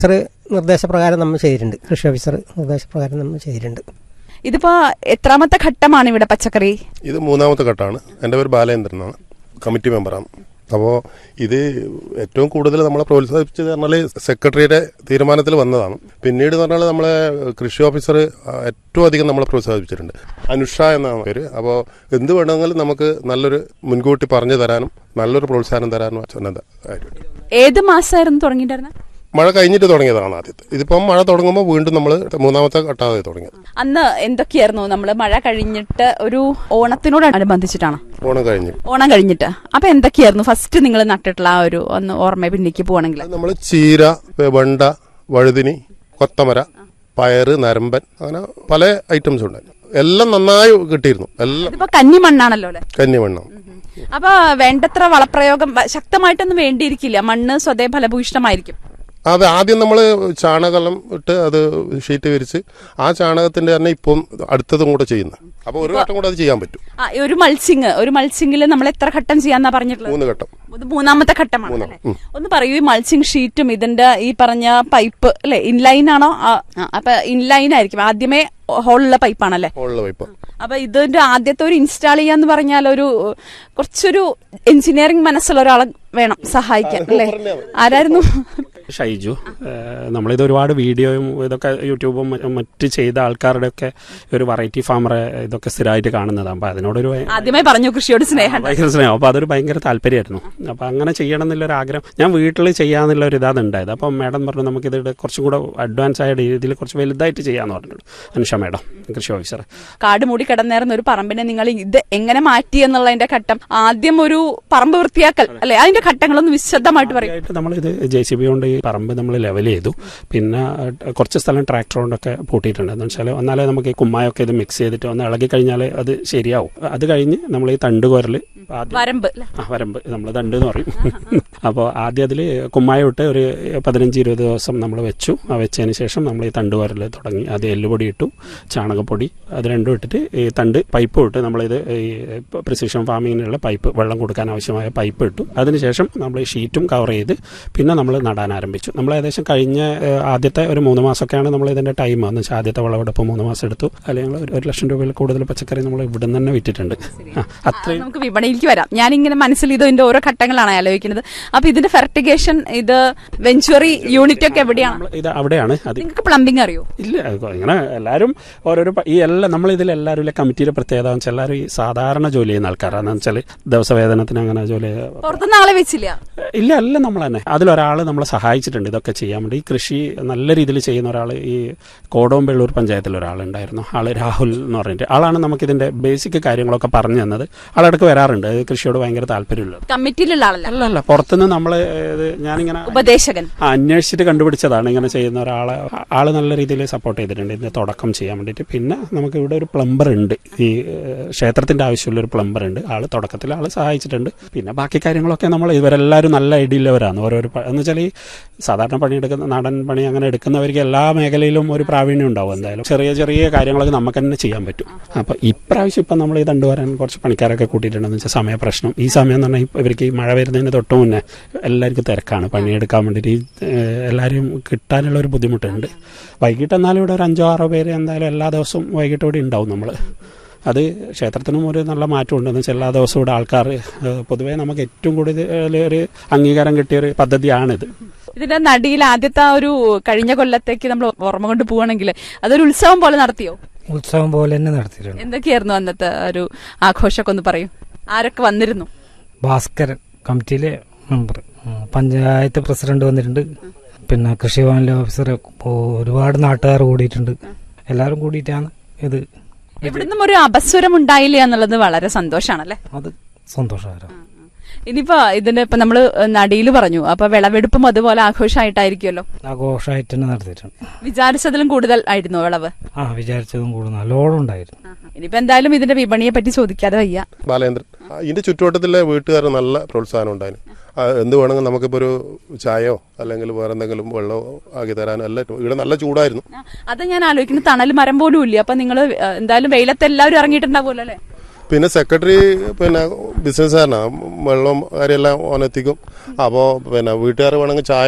Officer നിർദ്ദേശപ്രകാരം നമ്മൾ ചെയ്തിട്ടുണ്ട് കൃഷി ഓഫീസർ നിർദ്ദേശപ്രകാരം നമ്മൾ ചെയ്തിട്ടുണ്ട് ഇതിപ്പോ എത്രാമത്തെ ഘട്ടമാണ് ഇവിടെ പച്ചക്കറി ഇത് മൂന്നാമത്തെ ഘട്ടമാണ് എൻ്റെ പേര് ബാലേന്ദ്രനാണ് കമ്മിറ്റി മെമ്പറാണ് അപ്പോൾ ഇത് ഏറ്റവും കൂടുതൽ നമ്മളെ പ്രോത്സാഹിപ്പിച്ചത് പറഞ്ഞാൽ സെക്രട്ടറിയുടെ തീരുമാനത്തിൽ വന്നതാണ് പിന്നീട് എന്ന് പറഞ്ഞാൽ നമ്മളെ കൃഷി ഓഫീസർ ഏറ്റവും അധികം നമ്മളെ പ്രോത്സാഹിപ്പിച്ചിട്ടുണ്ട് അനുഷ എന്നാണ് പേര് അപ്പോൾ എന്ത് വേണമെങ്കിലും നമുക്ക് നല്ലൊരു മുൻകൂട്ടി പറഞ്ഞു തരാനും നല്ലൊരു പ്രോത്സാഹനം തരാനും സന്നദ്ധ ആയിട്ടുണ്ട് ഏത് മാസമായിരുന്നു തുടങ്ങിയിട്ടുണ്ടായിരുന്നത് മഴ കഴിഞ്ഞിട്ട് തുടങ്ങിയതാണ് ആദ്യത്തെ ഇതിപ്പം മഴ തുടങ്ങുമ്പോൾ വീണ്ടും നമ്മൾ മൂന്നാമത്തെ ഘട്ടമായി തുടങ്ങിയത് അന്ന് എന്തൊക്കെയായിരുന്നു നമ്മൾ മഴ കഴിഞ്ഞിട്ട് ഒരു ഓണത്തിനോട് അനുബന്ധിച്ചിട്ടാണ് ഓണം കഴിഞ്ഞ് ഓണം കഴിഞ്ഞിട്ട് അപ്പൊ എന്തൊക്കെയായിരുന്നു ഫസ്റ്റ് നിങ്ങൾ നട്ടിട്ടുള്ള ആ ഒരു ഒന്ന് ഓർമ്മ പിന്നിക്ക് പോവാണെങ്കിൽ നമ്മൾ ചീര വെണ്ട വഴുതിനി കൊത്തമര പയറ് നരമ്പൻ അങ്ങനെ പല ഐറ്റംസ് ഉണ്ട് എല്ലാം നന്നായി കിട്ടിയിരുന്നു എല്ലാം ഇതിപ്പോ കന്നി മണ്ണാണല്ലോ അല്ലെ കന്നിവണ്ണം അപ്പൊ വേണ്ടത്ര വളപ്രയോഗം വ- ശക്തമായിട്ടൊന്നും വേണ്ടിയിരിക്കില്ല മണ്ണ് സ്വതേ ഫലഭൂയിഷ്ടമായിരിക്കും അത് ആദ്യം നമ്മൾ ചാണകം ഇട്ട് അത് ഷീറ്റ് വിരിച്ച് ആ ചാണകത്തിന്റെ തന്നെ ഇപ്പം അടുത്തതും കൂടെ ചെയ്യുന്നത് അപ്പോൾ ഒരു ഘട്ടം കൂടെ അത് ചെയ്യാൻ പറ്റും ആ ഈ ഒരു മൾച്ചിങ് ഒരു മൾച്ചിങ്ങിൽ നമ്മൾ എത്ര ഘട്ടം ചെയ്യാന്നാ പറഞ്ഞിട്ടുള്ളത് മൂന്ന് ഘട്ടം ഇത് മൂന്നാമത്തെ ഘട്ടമാണ് മൂന്നാം, അല്ലേ? ഉം. ഒന്ന് പറയൂ ഈ മൾച്ചിങ് ഷീറ്റും ഇതിന്റെ ഈ പറഞ്ഞ പൈപ്പ് അല്ലെ ഇൻലൈൻ ആണോ ആ, ആ, അപ്പൊ ഇൻലൈൻ ആയിരിക്കും ആദ്യമേ ഹോളുള്ള പൈപ്പാണല്ലേ ഉള്ള പൈപ്പ് അപ്പൊ ഇതിന്റെ ആദ്യത്തെ ഒരു ഇൻസ്റ്റാൾ ചെയ്യാന്ന് പറഞ്ഞാൽ ഒരു കുറച്ചൊരു എഞ്ചിനീയറിംഗ് മനസ്സുള്ള ഒരാളെ വേണം സഹായിക്കാൻ അല്ലേ ആരായിരുന്നു ഷൈജു ഏഹ് നമ്മളിത് ഒരുപാട് വീഡിയോയും ഇതൊക്കെ യൂട്യൂബും മ- മറ്റ് ചെയ്ത ആൾക്കാരുടെ ഒക്കെ ഒരു വെറൈറ്റി ഫാമറെ ഇതൊക്കെ സ്ഥിരമായിട്ട് കാണുന്നതാണ് അപ്പം അതിനോടൊരു ഭയ- ആദ്യമേ പറഞ്ഞു കൃഷിയോട് സ്നേഹം ഭയങ്കര സ്നേഹം അപ്പോൾ അതൊരു ഭയങ്കര താല്പര്യമായിരുന്നു അപ്പോൾ അങ്ങനെ ചെയ്യണം എന്നുള്ളൊരു ആഗ്രഹം ഞാൻ വീട്ടിൽ ചെയ്യാന്നുള്ള ഒരു ഇതാണ് ഉണ്ടായത് അപ്പം മാഡം പറഞ്ഞു നമുക്കിത് കുറച്ചും കൂടെ അഡ്വാൻസ് ആയ രീതിയിൽ കുറച്ച് വലുതായിട്ട് ചെയ്യാമെന്ന് പറഞ്ഞിട്ടുണ്ട് അനുഷ മാഡം കൃഷി ഓഫീസർ കാട് മൂടി കിടന്നേർന്ന ഒരു പറമ്പിനെ നിങ്ങൾ ഇത് എങ്ങനെ മാറ്റി എന്നുള്ളതിന്റെ ഘട്ടം ആദ്യം ഒരു പറമ്പ് വൃത്തിയാക്കൽ അല്ലെ അതിന്റെ ഘട്ടങ്ങളൊന്ന് വിശദമായിട്ട് പറയും ആയിട്ട് നമ്മളിത് ജെ സി ബി കൊണ്ട് ഈ പറമ്പ് നമ്മൾ ലെവൽ ചെയ്തു പിന്നെ ഏഹ്, കുറച്ച് സ്ഥലം ട്രാക്ടർ കൊണ്ടൊക്കെ പൂട്ടിയിട്ടുണ്ട് എന്ന് വെച്ചാൽ എന്നാലേ നമുക്ക് ഈ കുമ്മായൊക്കെ ഇത് മിക്സ് ചെയ്തിട്ട് ഒന്ന് ഇളകി കഴിഞ്ഞാൽ അത് ശരിയാവും അത് കഴിഞ്ഞ് നമ്മൾ ഈ തണ്ട് കോരൽ ആദ്യം വരമ്പ് ല്ലേ? ആ വരമ്പ് നമ്മൾ തണ്ട് എന്ന് പറയും അപ്പോൾ ആദ്യം അതിൽ കുമ്മായ ഇട്ട് ഒരു പതിനഞ്ച് ഇരുപത് ദിവസം നമ്മൾ വെച്ചു ആ വെച്ചതിന് ശേഷം നമ്മൾ ഈ തണ്ട് കോരൽ തുടങ്ങി അത് എല്ലുപൊടി ഇട്ടു ചാണകപ്പൊടി അത് രണ്ടും ഇട്ടിട്ട് ഈ തണ്ട് പൈപ്പ് ഇട്ട് നമ്മളിത് ഈ പ്രിസിഷൻ ഫാമിങ്ങിനുള്ള പൈപ്പ് വെള്ളം കൊടുക്കാൻ ആവശ്യമായ പൈപ്പ് ഇട്ടു അതിനുശേഷം നമ്മൾ ഈ ഷീറ്റും കവർ ചെയ്ത് പിന്നെ നമ്മൾ നടാൻ ആരംഭിച്ചു നമ്മൾ ഏകദേശം കഴിഞ്ഞ ഏഹ്, ആദ്യത്തെ ഒരു മൂന്ന് മാസമൊക്കെയാണ് നമ്മൾ ഇതിന്റെ ടൈം എന്ന് വെച്ചാൽ ആദ്യത്തെ വിളവെടുപ്പ് മൂന്ന് മാസം എടുത്തു അല്ലെങ്കിൽ ഒരു- ഒരു ലക്ഷം രൂപയിൽ കൂടുതൽ പച്ചക്കറി നമ്മൾ ഇവിടെ നിന്ന് തന്നെ വിറ്റിട്ടുണ്ട് ആ, അത്രയും നമുക്ക് വിപണിയിലേക്ക് വരാം ഞാനിങ്ങനെ മനസ്സിൽ ഇതിന്റെ ഓരോ ഘട്ടങ്ങളാണ് ആലോചിക്കുന്നത് അപ്പൊ ഇതിന്റെ ഫെർട്ടിഗേഷൻ ഇത് വെഞ്ചുറി യൂണിറ്റ് ഒക്കെ എവിടെയാണ് നമ്മൾ ഇത് അവിടെയാണ് അത് നിങ്ങൾക്ക് പ്ലംബിംഗ് അറിയോ ഇല്ല ഇങ്ങനെ എല്ലാവരും ഓരോരോ പ- ഈ എല്ലാ നമ്മളിതിൽ എല്ലാവരും ഇല്ല കമ്മിറ്റിയിലെ പ്രത്യേകത എന്ന് വെച്ചാൽ എല്ലാവരും ഈ സാധാരണ ജോലി ചെയ്യുന്ന ആൾക്കാരാണ് എന്ന് വെച്ചാൽ ദിവസവേതനത്തിന് അങ്ങനെ ജോലി പുറത്തുനിന്ന് ആളെ വെച്ചില്ല ഇല്ല അല്ല നമ്മൾ തന്നെ അതിലൊരാൾ നമ്മളെ സഹായിച്ചിട്ടുണ്ട് ഇതൊക്കെ ചെയ്യാൻ വേണ്ടി ഈ കൃഷി നല്ല രീതിയിൽ ചെയ്യുന്ന ഒരാൾ ഈ കോടോമ്പള്ളൂർ പഞ്ചായത്തിൽ ഒരാളുണ്ടായിരുന്നു ആള് രാഹുൽ എന്ന് പറഞ്ഞിട്ട് ആളാണ് നമുക്കിതിന്റെ ബേസിക് കാര്യങ്ങളൊക്കെ പറഞ്ഞു തന്നത് ആളിടക്ക് വരാറുണ്ട് അത് കൃഷിയോട് ഭയങ്കര താല്പര്യമുള്ളത് കമ്മിറ്റിയിലുള്ള ആളല്ല അല്ല അല്ല പുറത്തുനിന്ന് നമ്മൾ ഞാനിങ്ങനെ ഉപദേശകൻ ആ, അന്വേഷിച്ചിട്ട് കണ്ടുപിടിച്ചതാണ് ഇങ്ങനെ ചെയ്യുന്ന ഒരാളെ ആ- ആള് നല്ല രീതിയിൽ സപ്പോർട്ട് ചെയ്തിട്ടുണ്ട് ഇതിന്റെ തുടക്കം ചെയ്യാൻ വേണ്ടിയിട്ട് പിന്നെ നമുക്ക് ഇവിടെ ഒരു പ്ലംബർ ഉണ്ട് ഈ ഏഹ്, ക്ഷേത്രത്തിന്റെ ആവശ്യമുള്ള ഒരു പ്ലംബർ ഉണ്ട് ആള് തുടക്കത്തിൽ ആള് സഹായിച്ചിട്ടുണ്ട് പിന്നെ ബാക്കി കാര്യങ്ങളൊക്കെ നമ്മൾ ഇവരെല്ലാവരും നല്ല ഐഡിയ ഉള്ളവരാണ് ഓരോരോ പ- എന്ന് വെച്ചാൽ ഈ സാധാരണ പണിയെടുക്കുന്ന നാടൻ പണി അങ്ങനെ എടുക്കുന്നവർക്ക് എല്ലാ മേഖലയിലും ഒരു പ്രാവീണ്യം ഉണ്ടാവും എന്തായാലും ചെറിയ ചെറിയ കാര്യങ്ങളൊക്കെ നമുക്ക് തന്നെ ചെയ്യാൻ പറ്റും അപ്പൊ ഇപ്രാവശ്യം ഇപ്പം നമ്മൾ ഈ കണ്ടുവരാൻ കുറച്ച് പണിക്കാരൊക്കെ കൂട്ടിയിട്ടുണ്ടെന്ന് വെച്ചാൽ സമയ പ്രശ്നം ഈ സമയം എന്ന് പറഞ്ഞാൽ ഇപ്പൊ ഇവർക്ക് ഈ മഴ വരുന്നതിന് തൊട്ട് മുന്നേ എല്ലാവർക്കും തിരക്കാണ് പണിയെടുക്കാൻ വേണ്ടിയിട്ട് ഈ ഏഹ്, എല്ലാവരും കിട്ടാനുള്ള ഒരു ബുദ്ധിമുട്ടുണ്ട് വൈകിട്ട് എന്നാലും ഇവിടെ ഒരു അഞ്ചോ ആറോ പേര് എന്തായാലും എല്ലാ ദിവസവും വൈകിട്ട് ഇവിടെ ഉണ്ടാവും നമ്മൾ അത് ക്ഷേത്രത്തിനും ഒരു നല്ല മാറ്റമുണ്ട് എന്ന് വെച്ചാൽ എല്ലാ ദിവസവും ഇവിടെ ആൾക്കാർ ഏഹ്, പൊതുവേ നമുക്ക് ഏറ്റവും കൂടുതൽ ഒരു അംഗീകാരം കിട്ടിയ ഒരു പദ്ധതിയാണിത് ഇതിന്റെ നടിയിൽ ആദ്യത്തെ ആ ഒരു കഴിഞ്ഞ കൊല്ലത്തേക്ക് നമ്മൾ ഓർമ്മ കൊണ്ട് പോവാണെങ്കിൽ അതൊരു ഉത്സവം പോലെ നടത്തിയോ ഉത്സവം പോലെ തന്നെ നടത്തിയിട്ടുണ്ട് എന്തൊക്കെയായിരുന്നു അന്നത്തെ ഒരു ആഘോഷമൊക്കെ ഒന്ന് പറയൂ ആരൊക്കെ വന്നിരുന്നു ഭാസ്കരൻ കമ്മിറ്റിയിലെ മെമ്പർ പഞ്ചായത്ത് പ്രസിഡന്റ് വന്നിട്ടുണ്ട് പിന്നെ കൃഷിഭവനിലെ ഓഫീസർ ഒരുപാട് നാട്ടുകാർ കൂടിയിട്ടുണ്ട് എല്ലാവരും കൂടിയിട്ടാണ് ഇത് എവിടുന്നും ഒരു അപസ്വരം ഉണ്ടായില്ല എന്നുള്ളത് വളരെ സന്തോഷാണല്ലേ അത് സന്തോഷകരം ഇനിയിപ്പോ ഇതിന്റെ ഇപ്പൊ നമ്മള് നടിയിൽ പറഞ്ഞു അപ്പൊ വിളവെടുപ്പും അതുപോലെ ആഘോഷമായിട്ടായിരിക്കുമല്ലോ ആഘോഷമായിട്ട് തന്നെ നടത്തിയിട്ടുണ്ട് വിചാരിച്ചതിലും കൂടുതൽ ആയിരുന്നു വിളവ് ആ വിചാരിച്ചതും കൂടുതൽ നല്ലോണം ഉണ്ടായിരുന്നു ഇനിയിപ്പോ എന്തായാലും ഇതിന്റെ വിപണിയെ പറ്റി ചോദിക്കാതെ വയ്യ ബാലേന്ദ്രൻ ആ, ഇതിന്റെ ചുറ്റുവട്ടത്തിലെ വീട്ടുകാർ നല്ല പ്രോത്സാഹനം ഉണ്ടായിരുന്നു ആ, എന്ത് വേണമെങ്കിൽ നമുക്കിപ്പോൾ ഒരു ചായയോ അല്ലെങ്കിൽ വേറെ എന്തെങ്കിലും വെള്ളമോ ആക്കി തരാനോ എല്ലാം ഇവിടെ നല്ല ചൂടായിരുന്നു ആ, അത് ഞാൻ ആലോചിക്കുന്നു തണൽ മരം പോലും ഇല്ല അപ്പൊ നിങ്ങൾ എന്തായാലും വെയിലത്ത് എല്ലാവരും ഇറങ്ങിയിട്ടുണ്ടാവുമല്ലോ അല്ലേ പിന്നെ സെക്രട്ടറി പിന്നെ ബിസിനസ്സുകാരനാണ് വെള്ളവും കാര്യമെല്ലാം ഓനെത്തിക്കും അപ്പോൾ പിന്നെ വീട്ടുകാർ വേണമെങ്കിൽ ചായ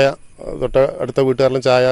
തൊട്ട അടുത്ത വീട്ടുകാരെല്ലാം ചായ